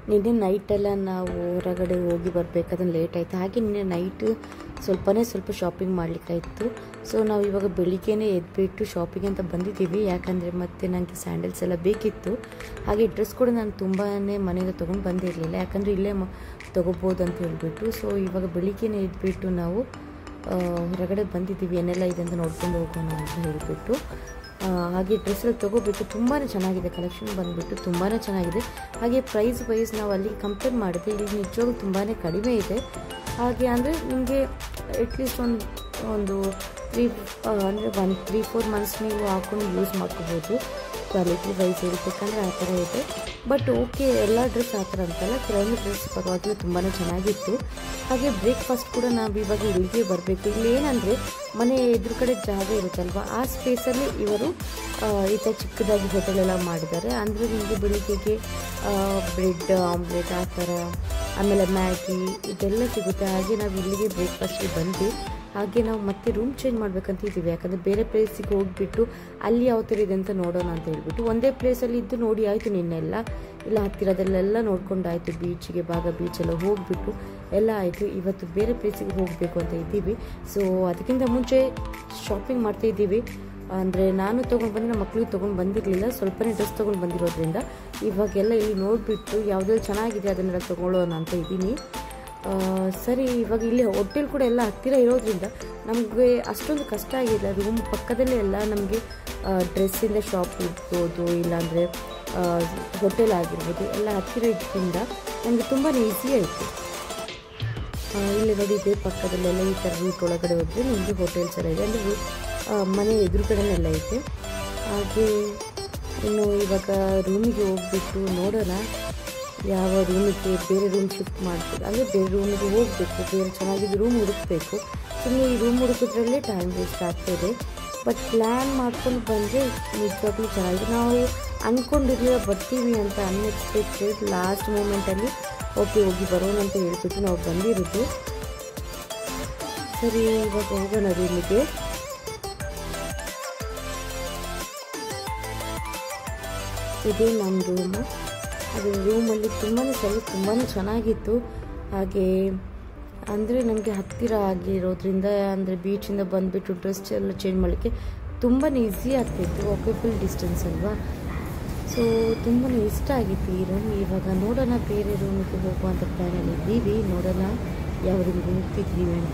ನಿನ್ನೆ ನೈಟೆಲ್ಲ ನಾವು ಹೊರಗಡೆ ಹೋಗಿ ಬರಬೇಕಾದ್ರೆ ಲೇಟ್ ಆಯಿತು ಹಾಗೆ ನಿನ್ನೆ ನೈಟ್ ಸ್ವಲ್ಪನೇ ಸ್ವಲ್ಪ ಶಾಪಿಂಗ್ ಮಾಡಲಿಕ್ಕಾಯಿತು ಸೊ ನಾವು ಇವಾಗ ಬೆಳಿಗ್ಗೆನೇ ಎದ್ಬಿಟ್ಟು ಶಾಪಿಂಗ್ ಅಂತ ಬಂದಿದ್ದೀವಿ ಯಾಕಂದರೆ ಮತ್ತೆ ನನಗೆ ಸ್ಯಾಂಡಲ್ಸ್ ಎಲ್ಲ ಬೇಕಿತ್ತು ಹಾಗೆ ಡ್ರೆಸ್ ಕೂಡ ನಾನು ತುಂಬಾ ಮನೆಯಿಂದ ತೊಗೊಂಡು ಬಂದಿರಲಿಲ್ಲ ಯಾಕಂದರೆ ಇಲ್ಲೇ ಮ ತೊಗೋಬೋದು ಅಂತ ಹೇಳ್ಬಿಟ್ಟು ಸೊ ಇವಾಗ ಬೆಳಿಗ್ಗೆನೇ ಎದ್ಬಿಟ್ಟು ನಾವು ಆ, ಹೊರಗಡೆ ಬಂದಿದ್ದೀವಿ ಏನೆಲ್ಲ ಇದೆ ಅಂತ ನೋಡ್ಕೊಂಡು ಹೋಗೋಣ ಅಂತ ಹೇಳಿಬಿಟ್ಟು ಆ, ಹಾಗೆ ಡ್ರೆಸ್ ಎಲ್ಲ ತೊಗೋಬಿಟ್ಟು ತುಂಬಾ ಚೆನ್ನಾಗಿದೆ ಕಲೆಕ್ಷನ್ ಬಂದುಬಿಟ್ಟು ತುಂಬಾ ಚೆನ್ನಾಗಿದೆ ಹಾಗೆ ಪ್ರೈಸ್ ವೈಸ್ ನಾವು ಅಲ್ಲಿ ಕಂಪೇರ್ ಮಾಡಿದ್ರೆ ಇಲ್ಲಿ ನಿಜವಾಗ್ಲೂ ತುಂಬಾ ಕಡಿಮೆ ಇದೆ ಹಾಗೆ ಅಂದರೆ ನಿಮಗೆ ಅಟ್ಲೀಸ್ಟ್ ಒಂದು ಒಂದು ತ್ರೀ ಅಂದರೆ ಒನ್ ತ್ರೀ ಫೋರ್ ಮಂತ್ಸ್ ನೀವು ಹಾಕೊಂಡು ಯೂಸ್ ಮಾಡ್ಕೋಬೋದು ಕ್ವಾಲಿಟಿ ವೈಸ್ ಹೇಳ್ಬೇಕಂದ್ರೆ ಆ ಥರ ಇದೆ ಬಟ್ ಓಕೆ ಎಲ್ಲ ಡ್ರೆಸ್ ಆ ಥರ ಅಂತಲ್ಲ ಕೆಲವೊಂದು ಡ್ರೆಸ್ ಪರವಾಗಿಲ್ಲ ತುಂಬಾ ಚೆನ್ನಾಗಿತ್ತು ಹಾಗೆ ಬ್ರೇಕ್ಫಾಸ್ಟ್ ಕೂಡ ನಾವು ಇವಾಗ ಇಲ್ಲಿಗೆ ಬರಬೇಕು ಇಲ್ಲಿ ಏನಂದರೆ ಮನೆ ಎದುರು ಕಡೆ ಜಾಗ ಇರುತ್ತಲ್ವ ಆ ಸ್ಪೇಸಲ್ಲಿ ಇವರು ಆ, ಈ ಥರ ಚಿಕ್ಕದಾಗಿ ಹೋಟೆಲ್ ಎಲ್ಲ ಮಾಡಿದ್ದಾರೆ ಅಂದರೆ ನಿಮಗೆ ಬೆಳಿಗ್ಗೆಗೆ ಬ್ರೆಡ್ ಆಮ್ಲೆಟ್ ಆ ಥರ ಆಮೇಲೆ ಮ್ಯಾಗಿ ಇದೆಲ್ಲ ಸಿಗುತ್ತೆ ಹಾಗೆ ನಾವು ಇಲ್ಲಿಗೆ ಬ್ರೇಕ್ಫಾಸ್ಟ್ಗೆ ಬಂದು ಹಾಗೆ ನಾವು ಮತ್ತೆ ರೂಮ್ ಚೇಂಜ್ ಮಾಡ್ಬೇಕಂತ ಇದ್ದೀವಿ ಯಾಕಂದರೆ ಬೇರೆ ಪ್ಲೇಸಿಗೆ ಹೋಗ್ಬಿಟ್ಟು ಅಲ್ಲಿ ಯಾವ ಥರ ಇದೆ ಅಂತ ನೋಡೋಣ ಅಂತ ಹೇಳ್ಬಿಟ್ಟು ಒಂದೇ ಪ್ಲೇಸಲ್ಲಿ ಇದ್ದು ನೋಡಿ ಆಯಿತು ನಿನ್ನೆಲ್ಲ ಇಲ್ಲ ಹತ್ತಿರದಲ್ಲೆಲ್ಲ ನೋಡ್ಕೊಂಡಾಯಿತು ಬೀಚಿಗೆ ಭಾಗ ಬೀಚೆಲ್ಲ ಹೋಗ್ಬಿಟ್ಟು ಎಲ್ಲ ಆಯಿತು ಇವತ್ತು ಬೇರೆ ಪ್ಲೇಸಿಗೆ ಹೋಗಬೇಕು ಅಂತ ಇದ್ದೀವಿ ಸೊ ಅದಕ್ಕಿಂತ ಮುಂಚೆ ಶಾಪಿಂಗ್ ಮಾಡ್ತಾ ಇದ್ದೀವಿ ಅಂದರೆ ನಾನು ತೊಗೊಂಡು ಬಂದು ನಮ್ಮ ಮಕ್ಕಳಿಗೆ ತೊಗೊಂಡು ಬಂದಿರಲಿಲ್ಲ ಸ್ವಲ್ಪನೇ ಡ್ರೆಸ್ ತೊಗೊಂಡು ಬಂದಿರೋದ್ರಿಂದ ಇವಾಗೆಲ್ಲ ಇಲ್ಲಿ ನೋಡಿಬಿಟ್ಟು ಯಾವುದ್ಯಾವ್ದು ಚೆನ್ನಾಗಿದೆ ಅದನ್ನೆಲ್ಲ ತೊಗೊಳ್ಳೋಣ ಅಂತ ಇದ್ದೀನಿ ಆ, ಸರಿ ಇವಾಗ ಇಲ್ಲಿ ಹೋಟೆಲ್ ಕೂಡ ಎಲ್ಲ ಹತ್ತಿರ ಇರೋದ್ರಿಂದ ನಮಗೆ ಅಷ್ಟೊಂದು ಕಷ್ಟ ಆಗಿಲ್ಲ ರೂಮ್ ಪಕ್ಕದಲ್ಲೇ ಎಲ್ಲ ನಮಗೆ ಡ್ರೆಸ್ಸಿಂದ ಶಾಪ್ ಇರ್ಬೋದು ಇಲ್ಲಾಂದರೆ ಹೋಟೆಲ್ ಆಗಿರ್ಬೋದು ಎಲ್ಲ ಹತ್ತಿರ ಇದ್ದರಿಂದ ನಮಗೆ ತುಂಬಾ ಈಸಿ ಆಯಿತು ಇಲ್ಲಿ ನೋಡಿ ಇದೇ ಪಕ್ಕದಲ್ಲೆಲ್ಲ ಈ ಥರ ರೂಟ್ ಒಳಗಡೆ ಹೋದರೆ ನಿಮಗೆ ಹೋಟೆಲ್ಸ್ ಎಲ್ಲ ಇದೆ ಅಂದರೆ ಮನೆ ಎದುರುಗಡೆನೆಲ್ಲ ಇದೆ ಹಾಗೆ ಇನ್ನು ಇವಾಗ ರೂಮಿಗೆ ಹೋಗ್ಬಿಟ್ಟು ನೋಡೋಣ ಯಾವ ರೂಮಿಗೆ ಬೇರೆ ರೂಮ್ ಶಿಫ್ಟ್ ಮಾಡ್ಬೇಕು ಅಂದರೆ ಬೇರೆ ರೂಮಿಗೆ ಹೋಗಬೇಕು ಬೇರೆ ಚೆನ್ನಾಗಿದ್ದು ರೂಮ್ ಹುಡುಕಬೇಕು ಸುಮ್ಮನೆ ಈ ರೂಮ್ ಹುಡುಕಿದ್ರಲ್ಲೇ ಟೈಮ್ ವೇಸ್ಟ್ ಆಗ್ತಾಯಿದೆ ಬಟ್ ಪ್ಲ್ಯಾನ್ ಮಾಡ್ಕೊಂಡು ಬಂದರೆ ನಿಜವಾಗ್ಲೂ ಚೆನ್ನಾಗಿದೆ ನಾವು ಅಂದ್ಕೊಂಡಿರಲಿಲ್ಲ ಬರ್ತೀವಿ ಅಂತ ಅನ್ಎಕ್ಸ್ಪೆಕ್ಟೆಡ್ ಲಾಸ್ಟ್ ಮೂಮೆಂಟಲ್ಲಿ ಓಕೆ ಹೋಗಿ ಬರೋಣ ಅಂತ ಹೇಳ್ಬಿಟ್ಟು ನಾವು ಬಂದಿರೋದು ಸರಿ ಇವಾಗ ಹೋಗೋಣ ರೂಮಿಗೆ ಇದೇ ನಮ್ಮ ರೂಮು ಅದು ರೂಮಲ್ಲಿ ತುಂಬಾ ಸರ್ವಿಸ್ ತುಂಬಾ ಚೆನ್ನಾಗಿತ್ತು ಹಾಗೆ ಅಂದರೆ ನಮಗೆ ಹತ್ತಿರ ಆಗಿರೋದ್ರಿಂದ ಅಂದರೆ ಬೀಚಿಂದ ಬಂದುಬಿಟ್ಟು ಡ್ರೆಸ್ ಎಲ್ಲ ಚೇಂಜ್ ಮಾಡಲಿಕ್ಕೆ ತುಂಬಾ ಈಸಿ ಆಗ್ತಿತ್ತು ವಾಕೇಬಲ್ ಡಿಸ್ಟೆನ್ಸ್ ಅಲ್ವಾ ಸೊ ತುಂಬಾ ಇಷ್ಟ ಆಗಿತ್ತು ಈ ರೂಮ್ ಇವಾಗ ನೋಡೋಣ ಬೇರೆ ರೂಮಿಗೆ ಹೋಗುವಂಥ ಪ್ಲ್ಯಾನಲ್ಲಿ ಇದ್ದೀವಿ ನೋಡೋಣ ಯಾವ ರೂಮಿಗೆ ಹೋಗ್ತಿದ್ದೀವಿ ಅಂತ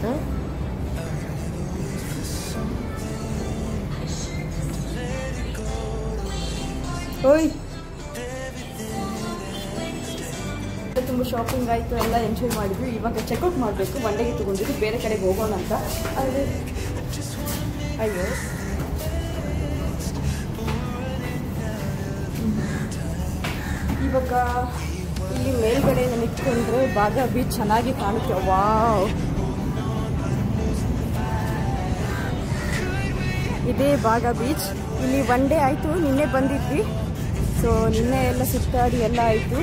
ಓಯ್ ತುಂಬ ಶಾಪಿಂಗ್ ಆಯಿತು ಎಲ್ಲ ಎಂಜಾಯ್ ಮಾಡಿದ್ವಿ ಇವಾಗ ಚೆಕ್ಔಟ್ ಮಾಡಬೇಕು ಮಂಡೆಗೆ ತೊಗೊಂಡಿದ್ದು ಬೇರೆ ಕಡೆಗೆ ಹೋಗೋಣ ಅಂತ ಆದರೆ ಅಯ್ಯೋ ಇವಾಗ ಇಲ್ಲಿ ಮೇಲ್ಗಡೆ ನಿಂತ್ಕೊಂಡ್ರೆ ಬಾಗ ಬೀಚ್ ಚೆನ್ನಾಗಿ ಕಾಣುತ್ತೆ ವಾವ್ ಇದೇ ಬಾಗ ಬೀಚ್ ಇಲ್ಲಿ ಒನ್ ಡೇ ಆಯಿತು ನಿನ್ನೆ ಬಂದಿದ್ವಿ ಸೊ ನಿನ್ನೆ ಎಲ್ಲ ಸುತ್ತಾಡಿ ಎಲ್ಲ ಆಯಿತು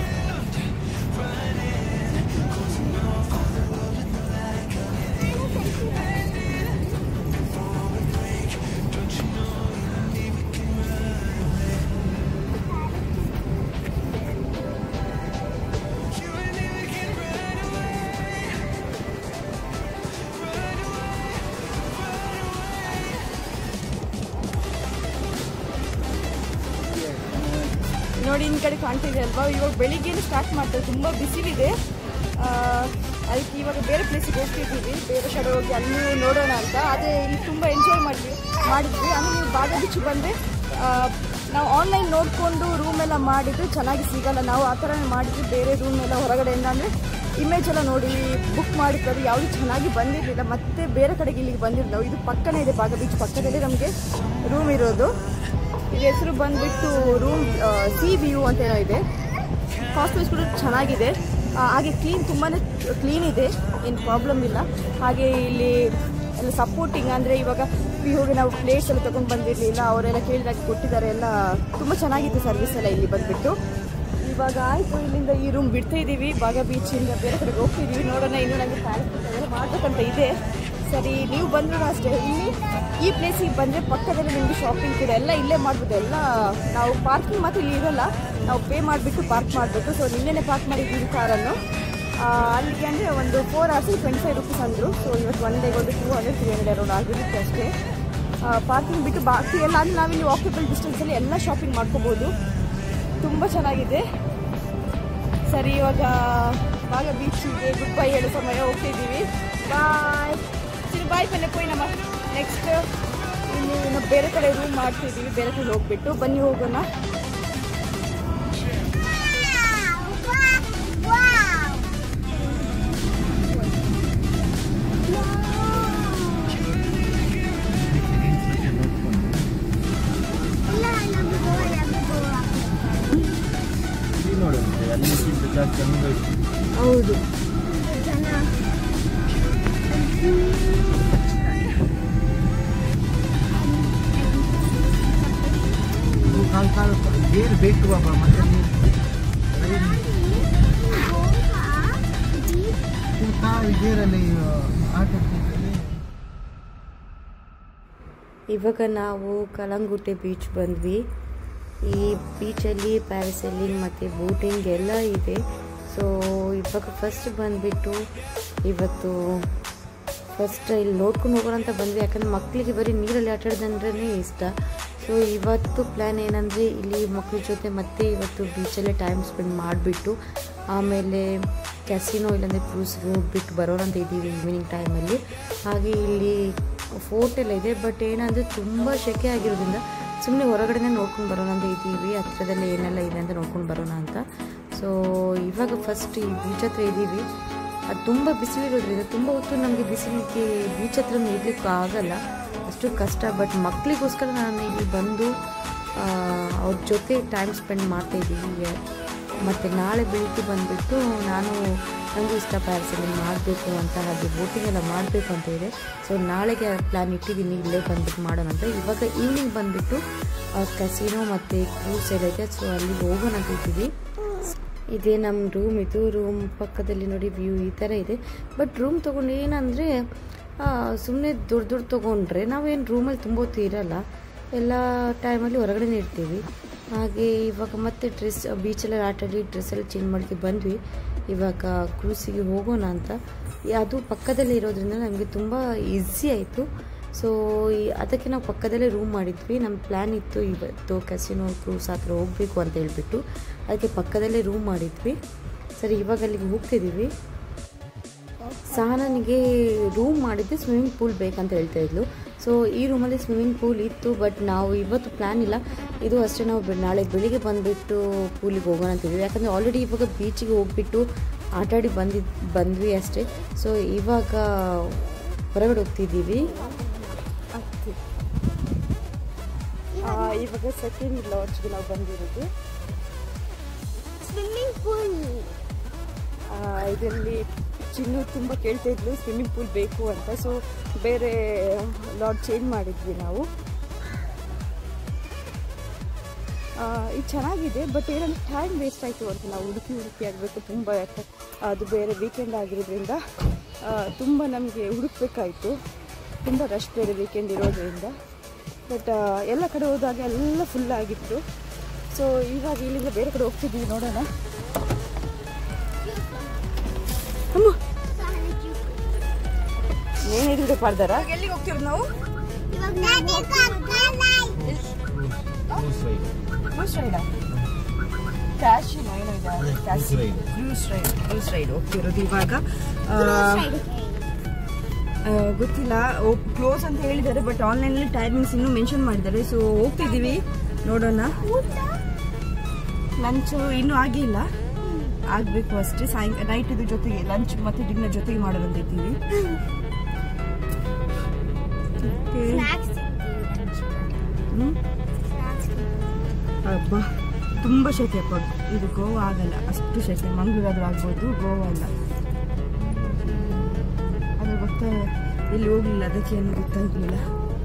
ನೋಡಿ ಇನ್ ಕಡೆ ಕಾಣ್ತಿದೆ ಅಲ್ವಾ ಇವಾಗ ಬೆಳಿಗ್ಗೆನೇ ಸ್ಟಾರ್ಟ್ ಮಾಡ್ತಾರೆ ತುಂಬ ಬಿಸಿಲಿದೆ ಆ, ಅದಕ್ಕೆ ಇವಾಗ ಬೇರೆ ಪ್ಲೇಸಿಗೆ ಹೋಗ್ತಿದ್ದೀವಿ ಬೇರೆ ಕಡೆ ಹೋಗಿ ಅಲ್ಲಿ ನೋಡೋಣ ಅಂತ ಅದೇ ಇಲ್ಲಿ ತುಂಬ ಎಂಜಾಯ್ ಮಾಡಿದ್ವಿ ಮಾಡಿದ್ವಿ ಆಮೇಲೆ ನೀವು ಬಾಗ ಬೀಚ್ ಬಂದರೆ ನಾವು ಆನ್ಲೈನ್ ನೋಡಿಕೊಂಡು ರೂಮ್ ಎಲ್ಲ ಮಾಡಿದ್ದು ಚೆನ್ನಾಗಿ ಸಿಗಲ್ಲ ನಾವು ಆ ಥರನೇ ಮಾಡಿದ್ವಿ ಬೇರೆ ರೂಮ್ ಎಲ್ಲ ಹೊರಗಡೆಯಿಂದ ಅಂದರೆ ಇಮೇಜ್ ಎಲ್ಲ ನೋಡಿ ಬುಕ್ ಮಾಡಿದ್ದು ಅದು ಯಾವುದು ಚೆನ್ನಾಗಿ ಬಂದಿರಲಿಲ್ಲ ಮತ್ತೆ ಬೇರೆ ಕಡೆಗೆ ಇಲ್ಲಿಗೆ ಬಂದಿದ್ದು ಇದು ಪಕ್ಕನೇ ಇದೆ ಬಾಗ ಬೀಚ್ ಪಕ್ಕದಲ್ಲಿ ನಮಗೆ ರೂಮ್ ಇರೋದು ಇದು ಹೆಸರು ಬಂದ್ಬಿಟ್ಟು ರೂಮ್ ಸಿ ವ್ಯೂ ಅಂತ ಏನೋ ಇದೆ ಕಾಸ್ಟ್ ವೈಸ್ ಕೂಡ ಚೆನ್ನಾಗಿದೆ ಆ, ಹಾಗೆ ಕ್ಲೀನ್ ತುಂಬಾ ಕ್ಲೀನ್ ಇದೆ ಏನು ಪ್ರಾಬ್ಲಮ್ ಇಲ್ಲ ಹಾಗೆ ಇಲ್ಲಿ ಎಲ್ಲ ಸಪೋರ್ಟಿಂಗ್ ಅಂದರೆ ಇವಾಗ ಈ ಹೋಗಿ ನಾವು ಪ್ಲೇಸ್ ಎಲ್ಲ ತೊಗೊಂಡು ಬಂದಿರಲಿಲ್ಲ ಅವರೆಲ್ಲ ಕೇಳಿದಾಗ ಕೊಟ್ಟಿದ್ದಾರೆ ಎಲ್ಲ ತುಂಬ ಚೆನ್ನಾಗಿತ್ತು ಸರ್ವಿಸ್ ಎಲ್ಲ ಇಲ್ಲಿ ಬಂದುಬಿಟ್ಟು ಇವಾಗ ಆಯಿತು ಇಲ್ಲಿಂದ ಈ ರೂಮ್ ಬಿಡ್ತಾ ಇದ್ದೀವಿ ಬಾಗ ಬೀಚಿಂದ ಬೇರೆ ಕಡೆಗೆ ಹೋಗ್ತಿದ್ದೀವಿ ನೋಡೋಣ ಇನ್ನೂ ನನಗೆ ಪ್ಯಾನ್ ಮಾಡ್ಬೇಕಂತ ಇದೆ ಸರಿ ನೀವು ಬಂದ್ರು ಅಷ್ಟೇ ಇಲ್ಲಿ ಈ ಪ್ಲೇಸಿಗೆ ಬಂದರೆ ಪಕ್ಕದಲ್ಲಿ ನಿಮಗೆ ಶಾಪಿಂಗ್ ಕೂಡ ಎಲ್ಲ ಇಲ್ಲೇ ಮಾಡ್ಬೋದು ಎಲ್ಲ ನಾವು ಪಾರ್ಕಿಂಗ್ ಮಾತ್ರ ಇಲ್ಲಿ ಇರಲ್ಲ ನಾವು ಪೇ ಮಾಡಿಬಿಟ್ಟು ಪಾರ್ಕ್ ಮಾಡಬೇಕು ಸೊ ನಿನ್ನೆನೆ ಪಾರ್ಕ್ ಮಾಡಿದ್ದೀವಿ ಕಾರನ್ನು ಆ, ಅಲ್ಲಿಗೆ ಅಂದರೆ ಒಂದು four hours twenty five rupees ಅಂದರು ಸೊ ಇವತ್ತು ಒನ್ ಡೇಗೆ ಒಂದು two hundred three hundred around ಆಗಿರುತ್ತೆ ಅಷ್ಟೇ ಪಾರ್ಕಿಂಗ್ ಬಿಟ್ಟು ಬಾಕಿ ಎಲ್ಲ ಅಂದರೆ ನಾವಿಲ್ಲಿ ವಾಕಬಲ್ ಡಿಸ್ಟೆನ್ಸಲ್ಲಿ ಎಲ್ಲ ಶಾಪಿಂಗ್ ಮಾಡ್ಕೋಬೋದು ತುಂಬ ಚೆನ್ನಾಗಿದೆ ಸರಿ ಇವಾಗ ಬಾಗ ಬೀಚಿಗೆ ಗುಡ್ ಬೈ ಹೇಳೋ ಸಮಯ ಹೋಗ್ತಿದ್ದೀವಿ ಬಾಯ್ ಸರಿ ಬಾಯ್ ಪಲ್ಲೆ ಪೋಯ್ ನಮ್ಮ ನೆಕ್ಸ್ಟ್ ಇನ್ನು ಇನ್ನು ಬೇರೆ ಕಡೆ ರೂಮ್ ಮಾಡ್ತಿದ್ದೀವಿ ಬೇರೆ ಕಡೆ ಹೋಗ್ಬಿಟ್ಟು ಬನ್ನಿ ಹೋಗೋಣ ಇಲ್ಲಿ ನೋಡುತ್ತೆ ಅಲ್ಲಿಗಿಂತ ಜಾಸ್ತಿ ಅನುಭವ ಇದೆ. ಹೌದು ಇದು ಕಾಲು ಕಾಲು ಗೇರ್ ಬೇಕು ಬಾಬಾ ಮತ್ತೆ ನೀವು ಬರೀ ಇದು ಕಾಲು ಗೇರಲ್ಲಿ ಆಟ ಆಡ್ತಿದ್ರೆ ಇವಾಗ ನಾವು ಕಲಂಗುಟ್ಟೆ ಬೀಚ್ ಬಂದ್ವಿ ಈ ಬೀಚಲ್ಲಿ ಪ್ಯಾರಾಸೈಲಿಂಗ್ ಮತ್ತು ಬೋಟಿಂಗ್ ಎಲ್ಲ ಇದೆ ಸೊ ಇವಾಗ ಫಸ್ಟ್ ಬಂದುಬಿಟ್ಟು ಇವತ್ತು ಫಸ್ಟ್ ಇಲ್ಲಿ ನೋಡ್ಕೊಂಡು ಹೋಗೋಣ ಅಂತ ಬಂದ್ವಿ ಯಾಕಂದ್ರೆ ಮಕ್ಕಳಿಗೆ ಬರೀ ನೀರಲ್ಲಿ ಆಟ ಆಡೋದಂದ್ರೇ ಇಷ್ಟ ಸೊ ಇವತ್ತು ಪ್ಲ್ಯಾನ್ ಏನಂದರೆ ಇಲ್ಲಿ ಮಕ್ಕಳ ಜೊತೆ ಮತ್ತೆ ಇವತ್ತು ಬೀಚಲ್ಲೇ ಟೈಮ್ ಸ್ಪೆಂಡ್ ಮಾಡಿಬಿಟ್ಟು ಆಮೇಲೆ ಕ್ಯಾಸಿನೋ ಇಲ್ಲಾಂದರೆ ಕ್ರೂಸ್ಗೆ ಹೋಗ್ಬಿಟ್ಟು ಬರೋಣ ಅಂತ ಇದ್ದೀವಿ ಈವ್ನಿಂಗ್ ಟೈಮಲ್ಲಿ ಹಾಗೆ ಇಲ್ಲಿ ಫೋರ್ಟ್ ಎಲ್ಲ ಇದೆ ಬಟ್ ಏನಂದರೆ ತುಂಬ ಸೆಕೆ ಆಗಿರೋದ್ರಿಂದ ಸುಮ್ಮನೆ ಹೊರಗಡೆನೇ ನೋಡ್ಕೊಂಡು ಬರೋಣ ಅಂತ ಇದ್ದೀವಿ ಹತ್ರದಲ್ಲಿ ಏನೆಲ್ಲ ಇದೆ ಅಂತ ನೋಡ್ಕೊಂಡು ಬರೋಣ ಅಂತ ಸೊ ಇವಾಗ ಫಸ್ಟ್ ಈ ಬೀಚ್ ಹತ್ರ ಇದ್ದೀವಿ ಅದು ತುಂಬ ಬಿಸಿಲಿರೋದ್ರಿಂದ ತುಂಬ ಹೊತ್ತು ನಮಗೆ ಬಿಸಿಲಿಗೆ ಬೀಚ್ ಹತ್ರ ಇರ್ಲಿಕ್ಕೆ ಆಗಲ್ಲ ಅಷ್ಟು ಕಷ್ಟ ಬಟ್ ಮಕ್ಕಳಿಗೋಸ್ಕರ ನಾನು ಇಲ್ಲಿ ಬಂದು ಆ, ಅವ್ರ ಜೊತೆ ಟೈಮ್ ಸ್ಪೆಂಡ್ ಮಾಡ್ತಾ ಇದ್ದೀವಿ ಮತ್ತು ನಾಳೆ ಬೆಳಿಗ್ಗೆ ಬಂದುಬಿಟ್ಟು ನಾನು ನನಗೂ ಇಷ್ಟ ಪ್ಯಾರಸೈಲಿಂಗ್ ಮಾಡಬೇಕು ಅಂತ ಹಾಗೆ ಬೋಟಿಂಗ್ ಎಲ್ಲ ಮಾಡಬೇಕು ಅಂತ ಇದೆ ಸೊ ನಾಳೆಗೆ ಪ್ಲ್ಯಾನ್ ಇಟ್ಟಿದ್ದೀನಿ ಇಲ್ಲೇ ಬಂದ್ಬಿಟ್ಟು ಮಾಡೋಣ ಅಂತ ಇವಾಗ ಈವ್ನಿಂಗ್ ಬಂದುಬಿಟ್ಟು ಕಸಿನೋ ಮತ್ತು ಕ್ರೂಸ್ ಎಲ್ಲ ಇದೆ ಸೊ ಅಲ್ಲಿಗೆ ಹೋಗೋಣ ಅಂತ ಇದ್ದೀವಿ ಇದೇ ನಮ್ಮ ರೂಮ್ ಇದು ರೂಮ್ ಪಕ್ಕದಲ್ಲಿ ನೋಡಿ ವ್ಯೂ ಈ ಥರ ಇದೆ ಬಟ್ ರೂಮ್ ತೊಗೊಂಡು ಏನಂದರೆ ಸುಮ್ಮನೆ ದೊಡ್ಡ ದೊಡ್ಡ ತೊಗೊಂಡ್ರೆ ನಾವೇನು ರೂಮಲ್ಲಿ ತುಂಬ ಹೊತ್ತು ಇರಲ್ಲ ಎಲ್ಲ ಟೈಮಲ್ಲಿ ಹೊರಗಡೆನೇ ಇರ್ತೀವಿ ಹಾಗೆ ಇವಾಗ ಮತ್ತೆ ಡ್ರೆಸ್ ಬೀಚೆಲ್ಲ ಆಟಾಡಿ ಡ್ರೆಸ್ಸೆಲ್ಲ ಚೇಂಜ್ ಮಾಡ್ಕೊಂಡು ಬಂದ್ವಿ ಇವಾಗ ಕ್ರೂಸಿಗೆ ಹೋಗೋಣ ಅಂತ ಈ- ಅದು ಪಕ್ಕದಲ್ಲೇ ಇರೋದ್ರಿಂದ ನಮಗೆ ತುಂಬ ಈಸಿ ಆಯಿತು ಸೊ ಅದಕ್ಕೆ ನಾವು ಪಕ್ಕದಲ್ಲೇ ರೂಮ್ ಮಾಡಿದ್ವಿ ನಮ್ಮ ಪ್ಲ್ಯಾನ್ ಇತ್ತು ಇವತ್ತು ಕ್ಯಾಸಿನೋ ಕ್ರೂಸ್ ಹತ್ರ ಹೋಗಬೇಕು ಅಂತ ಹೇಳ್ಬಿಟ್ಟು ಅದಕ್ಕೆ ಪಕ್ಕದಲ್ಲೇ ರೂಮ್ ಮಾಡಿದ್ವಿ ಸರಿ ಇವಾಗ ಅಲ್ಲಿಗೆ ಹೋಗ್ತಿದ್ದೀವಿ ಸಹನನಿಗೆ ರೂಮ್ ಮಾಡಿದ್ದೆ ಸ್ವಿಮ್ಮಿಂಗ್ ಪೂಲ್ ಬೇಕಂತ ಹೇಳ್ತಾ ಇದ್ಲು ಸೊ ಈ ರೂಮಲ್ಲಿ ಸ್ವಿಮ್ಮಿಂಗ್ ಪೂಲ್ ಇತ್ತು ಬಟ್ ನಾವು ಇವತ್ತು ಪ್ಲ್ಯಾನ್ ಇಲ್ಲ ಇದು ಅಷ್ಟೇ ನಾವು ಬೆ- ನಾಳೆ ಬೆಳಿಗ್ಗೆ ಬಂದುಬಿಟ್ಟು ಪೂಲಿಗೆ ಹೋಗೋಣ ಅಂತಿದ್ವಿ ಯಾಕಂದರೆ ಆಲ್ರೆಡಿ ಇವಾಗ ಬೀಚಿಗೆ ಹೋಗ್ಬಿಟ್ಟು ಆಟಾಡಿ ಬಂದಿದ್ ಬಂದ್ವಿ ಅಷ್ಟೇ ಸೊ ಇವಾಗ ಹೊರಗಡೆ ಹೋಗ್ತಿದ್ದೀವಿ ಆ, ಇವಾಗ ಸೆಕೆಂಡ್ ಲಾಡ್ಜ್ಗೆ ನಾವು ಬಂದಿರೋದು ಸ್ವಿಮ್ಮಿಂಗ್ ಪೂಲ್ ಆ, ಇದರಲ್ಲಿ ಚಿನ್ನು ತುಂಬ ಕೇಳ್ತಾ ಇದ್ಲು ಸ್ವಿಮ್ಮಿಂಗ್ ಪೂಲ್ ಬೇಕು ಅಂತ ಸೊ ಬೇರೆ ಲಾಡ್ ಚೇಂಜ್ ಮಾಡಿದ್ವಿ ನಾವು ಆ, ಇದು ಚೆನ್ನಾಗಿದೆ ಬಟ್ ಏನಂದ್ರೆ ಟೈಮ್ ವೇಸ್ಟ್ ಆಯಿತು ಅಂತ ನಾವು ಹುಡುಕಿ ಹುಡುಕಿ ಆಗಬೇಕು ತುಂಬ ಯಾಕೆ ಅದು ಬೇರೆ ವೀಕೆಂಡ್ ಆಗಿರೋದ್ರಿಂದ ತುಂಬ ನಮಗೆ ಹುಡುಕ್ಬೇಕಾಯಿತು ತುಂಬ ರಶ್ ಬೇರೆ ವೀಕೆಂಡ್ ಇರೋದ್ರಿಂದ ಬಟ್ ಎಲ್ಲ ಕಡೆ ಹೋದಾಗ ಎಲ್ಲ ಫುಲ್ ಆಗಿತ್ತು ಸೊ ಇವಾಗ ಇಲ್ಲಿಂದ ಬೇರೆ ಕಡೆ ಹೋಗ್ತಿದ್ದೀವಿ ನೋಡೋಣ ಅಮ್ಮ ಏನು ಹಿಡಿದ್ರೆ ಪಾಡ್ದಾರ ಎಲ್ಲಿಗೆ ಹೋಗ್ತೀವಿ ನಾವು ಕ್ರೂಸ್ ರೈಡ್ ಕ್ಯಾಶಿನ ಏನೋ ಇದೆ Cruise ride. Cruise ride cruise ride ಹೋಗ್ತಿರೋದು ಇವಾಗ ಆ, ಆ, ಗೊತ್ತಿಲ್ಲ ಕ್ಲೋಸ್ ಅಂತ ಹೇಳಿದ್ದಾರೆ ಬಟ್ ಆನ್ಲೈನಲ್ಲಿ ಟೈಮಿಂಗ್ಸ್ ಇನ್ನೂ ಮೆನ್ಷನ್ ಮಾಡಿದ್ದಾರೆ ಸೊ ಹೋಗ್ತಿದ್ದೀವಿ ನೋಡೋಣ ಲಂಚ್ ಇನ್ನೂ ಆಗಿಲ್ಲ ಆಗಬೇಕು ಅಷ್ಟೇ ಸಾಯಂಕಾಲ ನೈಟ್ ಇದು ಜೊತೆಗೆ ಲಂಚ್ ಮತ್ತೆ ಡಿನ್ನರ್ ಜೊತೆಗೆ ಮಾಡೋಣ ಅಂತ ಇದ್ದೀವಿ Okay. ಹ್ಮ್? ಅಬ್ಬಾ ತುಂಬ ಶೆಕೆ ಅಪ್ಪ ಇದು ಗೋವಾ ಆಗಲ್ಲ ಅಷ್ಟು ಶೆಕೆ ಮಂಗಳೂರಾದ್ರೂ ಆಗ್ಬೋದು ಗೋವಾ ಅಲ್ಲ ಅದು ಗೊತ್ತಾ ಇಲ್ಲಿ ಹೋಗ್ಲಿಲ್ಲ ಅದಕ್ಕೆ ಏನು ಗೊತ್ತಾಗಲಿಲ್ಲ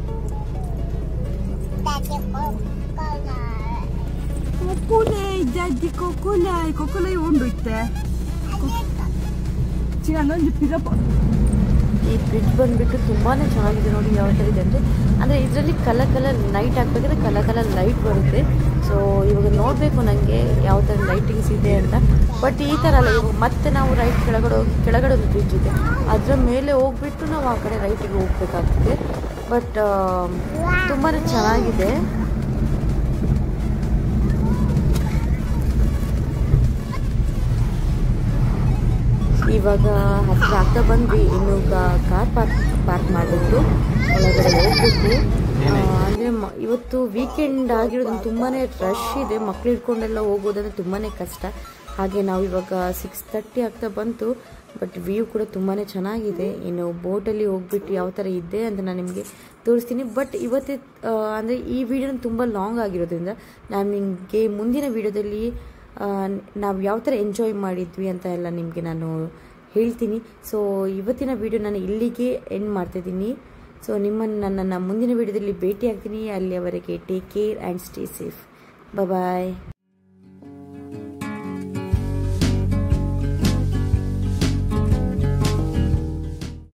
ಕೊಕೊಲೆ ಇದ್ದಾದ್ದಿ ಕೊಕೊಲೆ ಕೊಕೊಲೆ ಉಂಡು ಇತ್ತೆ ಚಿನ್ನ ಒಂದು ಪಿರಪ ಈ ಬ್ರಿಡ್ಜ್ ಬಂದುಬಿಟ್ಟು ತುಂಬಾ ಚೆನ್ನಾಗಿದೆ ನೋಡಿ ಯಾವ ಥರ ಇದೆ ಅಂದರೆ ಅಂದರೆ ಇದರಲ್ಲಿ ಕಲರ್ ಕಲರ್ ಲೈಟ್ ಹಾಕ್ಬೇಕಾದ್ರೆ ಕಲರ್ ಕಲರ್ ಲೈಟ್ ಬರುತ್ತೆ ಸೊ ಇವಾಗ ನೋಡಬೇಕು ನನಗೆ ಯಾವ ಥರ ಲೈಟಿಂಗ್ಸ್ ಇದೆ ಅಂತ ಬಟ್ ಈ ಥರ ಅಲ್ಲ ಇವಾಗ ಮತ್ತೆ ನಾವು ರೈಟ್ ಕೆಳಗಡೆ ಹೋಗಿ ಕೆಳಗಡೆ ಒಂದು ಬ್ರಿಡ್ಜ್ ಇದೆ ಅದರ ಮೇಲೆ ಹೋಗ್ಬಿಟ್ಟು ನಾವು ಆ ಕಡೆ ರೈಟಿಗೆ ಹೋಗ್ಬೇಕಾಗ್ತದೆ ಬಟ್ ತುಂಬಾ ಚೆನ್ನಾಗಿದೆ ಇವಾಗ ಹತ್ತಿರ ಆಗ್ತಾ ಬಂದ್ವಿ ಇನ್ನು ಕಾರ್ ಪಾರ್ಕ್ ಪಾರ್ಕ್ ಮಾಡಿಬಿಟ್ಟು ಒಳಗಡೆ ಹೋಗ್ಬಿಟ್ಟು ಅಂದರೆ ಮ ಇವತ್ತು ವೀಕೆಂಡ್ ಆಗಿರೋದ್ರಿಂದ ತುಂಬಾ ರಶ್ ಇದೆ ಮಕ್ಳು ಹಿಡ್ಕೊಂಡೆಲ್ಲ ಹೋಗೋದಂದ್ರೆ ತುಂಬಾ ಕಷ್ಟ ಹಾಗೆ ನಾವು ಇವಾಗ ಸಿಕ್ಸ್ ತರ್ಟಿ ಆಗ್ತಾ ಬಂತು ಬಟ್ ವ್ಯೂ ಕೂಡ ತುಂಬಾ ಚೆನ್ನಾಗಿದೆ ಇನ್ನು ಬೋಟಲ್ಲಿ ಹೋಗ್ಬಿಟ್ಟು ಯಾವ ಥರ ಇದೆ ಅಂತ ನಾನು ನಿಮಗೆ ತೋರಿಸ್ತೀನಿ ಬಟ್ ಇವತ್ತೇ ಅಂದರೆ ಈ ವಿಡಿಯೋನ ತುಂಬ ಲಾಂಗ್ ಆಗಿರೋದ್ರಿಂದ ನಾನು ನಿಮಗೆ ಮುಂದಿನ ವಿಡಿಯೋದಲ್ಲಿ ನಾವು ಯಾವ ಥರ ಎಂಜಾಯ್ ಮಾಡಿದ್ವಿ ಅಂತ ಎಲ್ಲ ನಿಮಗೆ ನಾನು ಹೇಳ್ತೀನಿ ಸೊ ಇವತ್ತಿನ ವಿಡಿಯೋ ನಾನು ಇಲ್ಲಿಗೆ ಎಂಡ್ ಮಾಡ್ತಾಯಿದ್ದೀನಿ ಸೊ ನಿಮ್ಮನ್ನು ನನ್ನನ್ನು ಮುಂದಿನ ವಿಡಿಯೋದಲ್ಲಿ ಭೇಟಿ ಆಗ್ತೀನಿ ಅಲ್ಲಿಯವರೆಗೆ take care and stay safe bye